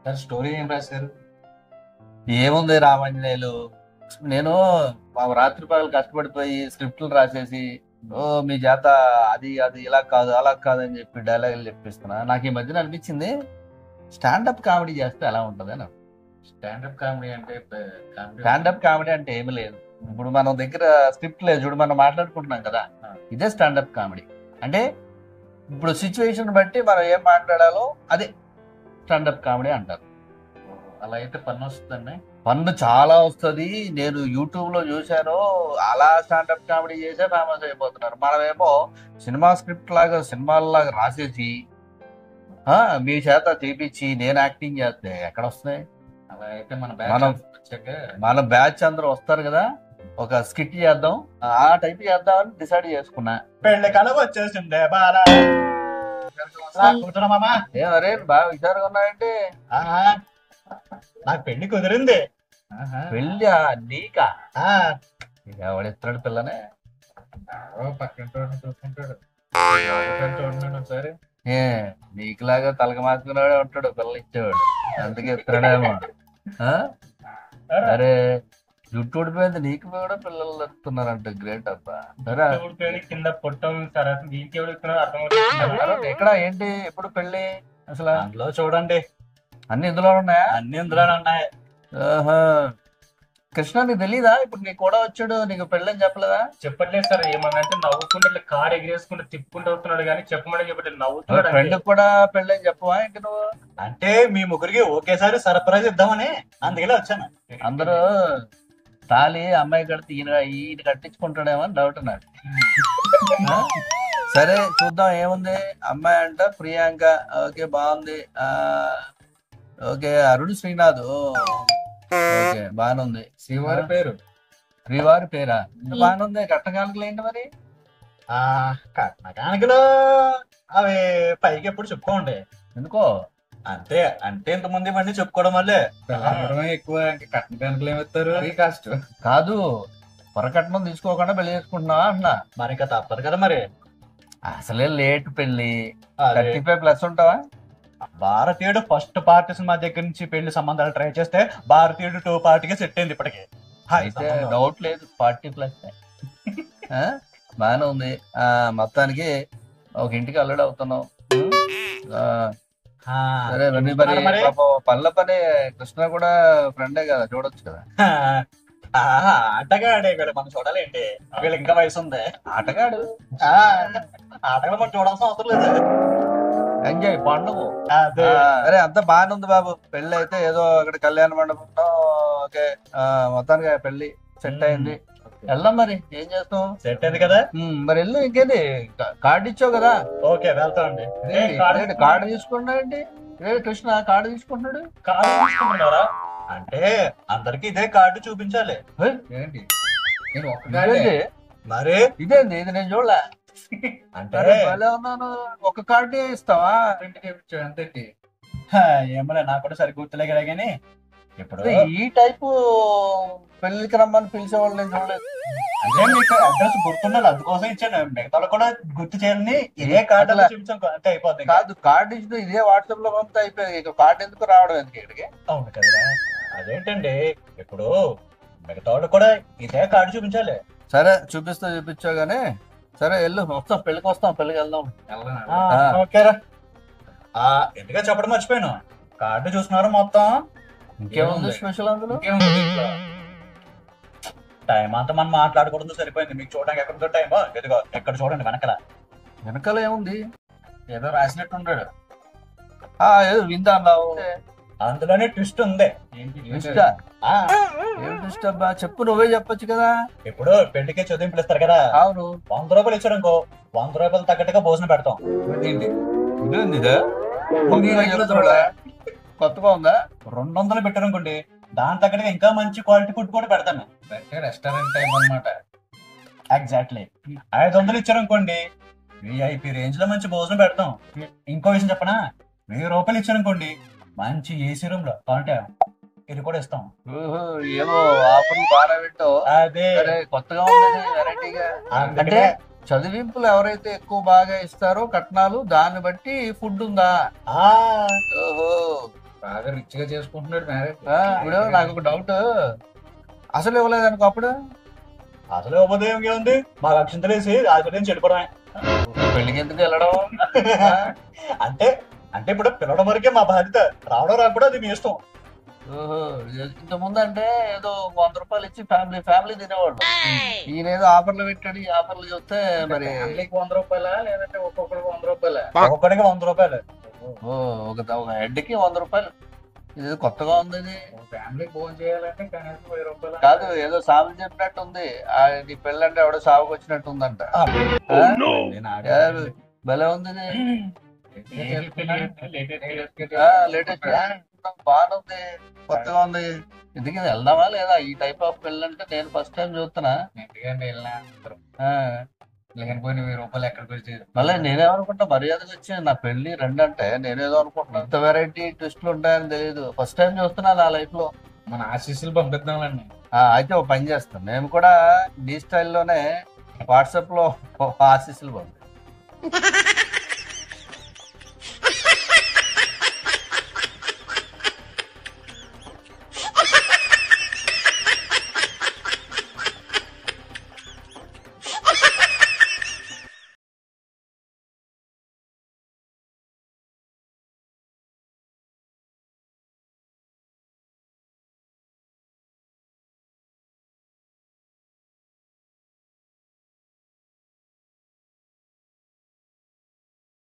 Sir story ఏం రాశారు ఏముంది రామాంజనేయులు నేను మా రాత్రి పగలు కష్టపడిపోయి స్క్రిప్ట్లు రాసేసి ఓ మీ చేత అది అది ఇలా కాదు అలా కాదు అని చెప్పి డైలాగులు చెప్పిస్తున్నా నాకు ఈ మధ్యన అనిపించింది స్టాండప్ కామెడీ చేస్తే ఎలా ఉంటుంది అని స్టాండప్ కామెడీ అంటే కామెడీ స్టాండప్ కామెడీ అంటే ఏమి లేదు ఇప్పుడు మనం దగ్గర స్క్రిప్ట్ లేదు చూడు మనం మాట్లాడుకుంటున్నాం కదా ఇదే స్టాండప్ కామెడీ అంటే ఇప్పుడు సిచ్యువేషన్ బట్టి మనం ఏం మాట్లాడాలో అదే స్టాండప్ కామెడీ అంటారు అలా అయితే పన్ను వస్తుందండి పన్ను చాలా వస్తుంది నేను యూట్యూబ్ లో చూశాను అలా స్టాండప్ కామెడీ చేసే ఫేమస్ అయిపోతున్నారు మనమేమో సినిమా స్క్రిప్ట్ లాగా సినిమాలాగా రాసేసి ఆ, మీ చేత చేపించి నేను యాక్టింగ్ చేస్తే ఎక్కడ వస్తాయి అలా అయితే మన మనం- బ్యాచ్ వచ్చాక మన బ్యాచ్ అందరూ వస్తారు కదా ఒక స్కిట్ చేద్దాం ఆ టైప్ చేద్దామని డిసైడ్ చేసుకున్నా పెళ్లి కలవ వచ్చేసిందే బాలా కూతురు మామా ఏం అరే బాగా విచారంగా ఉన్నాయంటే ఆహా, నాకు పెళ్లి కుదిరింది ఆహా. పెళ్ళి నీకా ఆ, ఇక ఎవడిస్తాడు పిల్లనే ఓ పక్కన చూడండి చూసుకుంటాడు పక్కన చూడండి ఒకసారి ఏ నీకులాగా తలక మార్చుకున్నాడే ఉంటాడు పిల్లలు ఇచ్చేవాడు అందుకే ఇస్తాడేమో ఆ? అరే జుట్టు ఊడిపోయింది నీకు కూడా పిల్లలు వస్తున్నారంట గ్రేట్ అబ్బా సరే ఊడిపోయి కింద పొట్టం తర్వాత దీనికి ఎవరు ఇస్తున్నారో అర్థం అవుతుంది. సరే, ఎక్కడ ఏంటి ఎప్పుడు పెళ్ళి అసలు అందులో చూడండి అన్ని ఇందులో ఉన్నాయా అన్ని ఇందులోనే ఉన్నాయి ఆహా. కృష్ణ నీకు తెలీదా ఇప్పుడు నీకు కూడా వచ్చాడు నీకు పెళ్ళని చెప్పలేదా చెప్పట్లేదు సార్ ఏమన్నా అంటే నవ్వుకుంటే ఇట్లా కారు ఎగిరేసుకుంటే తిప్పుకుంటూ వస్తున్నాడు కానీ చెప్పమని చెప్పట్లేదు నవ్వుతున్నాడు ఫ్రెండ్ అంతే. కూడా పెళ్ళని చెప్పవా ఇంక నువ్వు అంటే మీ ముగ్గురికి ఒకేసారి సర్ప్రైజ్ ఇద్దామని అందుకనే వచ్చాను అందరూ తాళి అమ్మాయి కడితే ఈయన ఈయన కట్టించుకుంటాడేమో అని డౌట్ నాకు ఆ? సరే చూద్దాం ఏముంది అమ్మాయి అంట ప్రియాంక ఓకే బాగుంది ఆ ఓకే అరుణ్ శ్రీనాథ్ ఓ, ఓకే బాగానే ఉంది శివారి పేరు శ్రీవారి పేరా బాగానే ఉంది కట్టకాలకులు ఏంటి మరి ఆ కట్నకానికలో అవి పైకి ఎప్పుడు చెప్పుకోండి ఎందుకో అంతే అంటే ఇంతమంది ఇవన్నీ చెప్పుకోవడం వల్లే పిల్లలే ఎక్కువ ఇంకా కట్న పెనుకలు ఏమిస్తారు అది కష్టం కాదు పొరకట్నం తీసుకోకుండా పెళ్లి చేసుకుంటున్నావా అంటున్నా మరి ఇంకా తప్పదు కదా మరి అసలే లేట్ పెళ్లి అదే. థర్టీ ఫైవ్ ప్లస్ ఉంటావా భారతీయుడు ఫస్ట్ పార్టీ సినిమా దగ్గర నుంచి పెళ్లి సంబంధాలు ట్రై చేస్తే భారతీయుడు టూ పార్టీకి సెట్ అయింది ఇప్పటికి హాయ్ అయితే సంబంధం. డౌట్ లేదు ఫార్టీ ప్లస్ బాగానే ఉంది ఆ మొత్తానికి ఒక ఇంటికి అల్లుడు అవుతున్నావు ఆ, ఆ, సరే మరి మరి చూస్తున్నారు మరి? పాపం పనుల పని కృష్ణ కూడా ఫ్రెండే కదా చూడొచ్చు కదా ఆ, ఆటగా ఆడే వీళ్ళు మనం చూడాలేంటి వీళ్ళకి ఇంకా వయసు ఉంది ఆటగాడు ఆ, ఆటగా మనం చూడాల్సిన అవసరం లేదు ఎంజాయ్ పండుగ అదే అరే అంతా బాగానే ఉంది బాబు పెళ్లి అయితే ఏదో అక్కడ కళ్యాణ మండపంలో ఓకే ఆ, మొత్తానికి ఆ పెళ్లి సెట్ అయింది వెళ్దాం మరి ఏం చేస్తాం సెట్ అయింది కదా ఉమ్, మరి వెళ్ళు ఇంకేంటి కా- కార్డు ఇచ్చావు కదా ఓకే వెళ్తామండి ఏ, ఏంటి? కార్డు ఏంటి, కార్డు తీసుకున్నాడు ఏంటి ఏ కృష్ణ కార్డు తీసుకుంటున్నాడు కార్డు తీసుకుంటున్నారా అంటే అందరికి ఇదే కార్డు చూపించాలి హే, ఏంటి నేను ఒక్కగానే ఇదేంటి మరి ఇదేంటి ఇది నేను చూడలే అంటే అరే భలే ఉన్నాను ఒక కార్డే ఇస్తావా ఇంటికి ఇచ్చాడు అంతేంటి హా, ఏమోలే నాకు కూడా సరి గుర్తులే కదా కానీ ఇప్పుడు అరే, ఈ టైపు పెళ్లికి రమ్మని పిలిచే వాళ్ళు నేను చూడలేదు అంటే మీకు అడ్రస్ గుర్తుండాలి అందుకోసం ఇచ్చాను మిగతా వాళ్ళు కూడా గుర్తు చేయాలని ఇదే కార్డు అట్లా- చూపించాం అంటే అయిపోద్ది ఇంకా. కాదు కార్డు ఇచ్చిన ఇదే వాట్సాప్ లో పంపితే అయిపోయింది ఇక కార్డు ఎందుకు రావడం ఎందుకు ఇక్కడికి అవును కదరా అదేంటండి ఇప్పుడు మిగతా వాళ్ళు కూడా ఇదే కార్డు చూపించాలి సరే చూపిస్తా చూపించావు గానీ సరే వెళ్ళు వస్తాం పెళ్లికి వస్తాం పెళ్లికి వెళ్దాం వెళ్దాం ఆ, ఆ. ఓకేరా ఆ ఎందుగా చెప్పడం మర్చిపోయాను కార్డు చూస్తున్నారు మొత్తం ఇంకేముంది ఏముంది? స్పెషల్ అందులో ఇంకేముంది దీంట్లో? టైం అంతా మనం మాట్లాడుకోవడంతో సరిపోయింది మీకు చూడడానికి ఎక్కడ ఉందో టైం ఇదిగో ఎక్కడ చూడండి వెనకల వెనకాల ఏముంది ఏదో రాసినట్టు ఉంటాడు ఆ ఏదో విందా అన్నావు అందులోనే ట్విస్ట్ ఉంది ఏంటి ట్విస్ట్ ఆ ఏం ట్విస్ట్ అబ్బా చెప్పు నువ్వే చెప్పొచ్చు కదా ఇప్పుడు పెళ్లికి చదివింపులు ఇస్తారు కదా అవును వంద రూపాయలు ఇచ్చారు అనుకో వంద రూపాయలు తగ్గట్టుగా భోజనం పెడతాం ఏంటి ఇదేంది ఇదే నీ లైఫ్ లో చూడలే కొత్తగా ఉందా రెండు వందలు పెట్టారు అనుకోండి దాని తగ్గట్టుగా ఇంకా మంచి క్వాలిటీ ఫుడ్ కూడా పెడతాను అంటే రెస్టారెంట్ టైప్ అన్నమాట ఎగ్జాక్ట్లీ ఐదు వందలు ఇచ్చారు అనుకోండి విఐపి రేంజ్ లో మంచి భోజనం పెడతాం ఇంకో విషయం చెప్పనా వెయ్యి రూపాయలు ఇచ్చారు అనుకోండి మంచి ఏసీ రూమ్ లో కాంటే ఇది కూడా ఇస్తాం ఓహో, ఏమో ఆఫర్లు బాగా వింటావు అదే సరే కొత్తగా ఉండేది వెరైటీగా అంటే అందుకే చదివింపులు ఎవరైతే ఎక్కువ బాగా ఇస్తారో కట్నాలు దాన్ని బట్టి ఫుడ్ ఉందా ఆ, ఓహో బాగా రిచ్ గా చేసుకుంటున్నాడు మ్యారేజ్ ఆ, ఇప్పుడు నాకు ఒక డౌట్ అసలు ఇవ్వలేదు అనుకో అప్పుడు అసలు ఉపదేవం ఏముంది మాకు అక్షింతలు వేసి ఆచరించి చెడిపోవడమే పెళ్లికి ఎందుకు వెళ్ళడం ఆ? అంటే అంటే ఇప్పుడు పిల్లడం వరకే మా బాధ్యత రావడం రాకపోతే అది మీ ఇష్టం ఓహో ఇంత ముందు అంటే ఏదో ఒక వంద రూపాయలు ఇచ్చి ఫ్యామిలీ ఫ్యామిలీ తినేవాళ్ళు ఈయన ఏదో ఆఫర్లు పెట్టాడు ఈ ఆఫర్లు చూస్తే మరి ఫ్యామిలీకి వంద రూపాయలా లేదంటే ఒక్కొక్కరికి వంద రూపాయలా ఒక్కొక్కడికి వంద రూపాయలు ఓ ఒక ఒక హెడ్ కి వంద రూపాయలు ఇది ఏదో కొత్తగా ఉంది ఇది ఫ్యామిలీకి ఫోన్ చేయాలంటే కనీసం వెయ్యి రూపాయలు కాదు ఏదో సాగు చెప్పినట్టు ఉంది ఆ, నీ పెళ్ళంటే ఎవడో సాగుకు వచ్చినట్టు ఉందంట ఆ, ఆ? నేను ఆడే- యారు, భలే ఉంది లేటెస్ట్ బాగానే ఉంది కొత్తగా ఉంది ఇందుకే వెళ్దామా లేదా ఈ టైప్ ఆఫ్ పెళ్ళి అంటే నేను ఫస్ట్ టైం చూస్తున్నా ఎందుకంటే వెళ్ళినా అందరం ఆ, లేకపోయిన వెయ్యి రూపాయలు ఎక్కడికి వచ్చి మళ్ళీ నేనేమనుకుంటా మర్యాదగా వచ్చి నా పెళ్లి రెండు అంటే నేనేదో అనుకుంటున్నా ఇంత వెరైటీ ట్విస్ట్లు ఉంటాయని తెలియదు ఫస్ట్ టైం చూస్తున్నా నా లైఫ్ లో మన ఆశీస్సులు పంపిద్దామండి ఆ, అయితే ఒక పని చేస్తాం మేము కూడా నీ స్టైల్లోనే వాట్సాప్ లో ఆశీస్సులు పంపి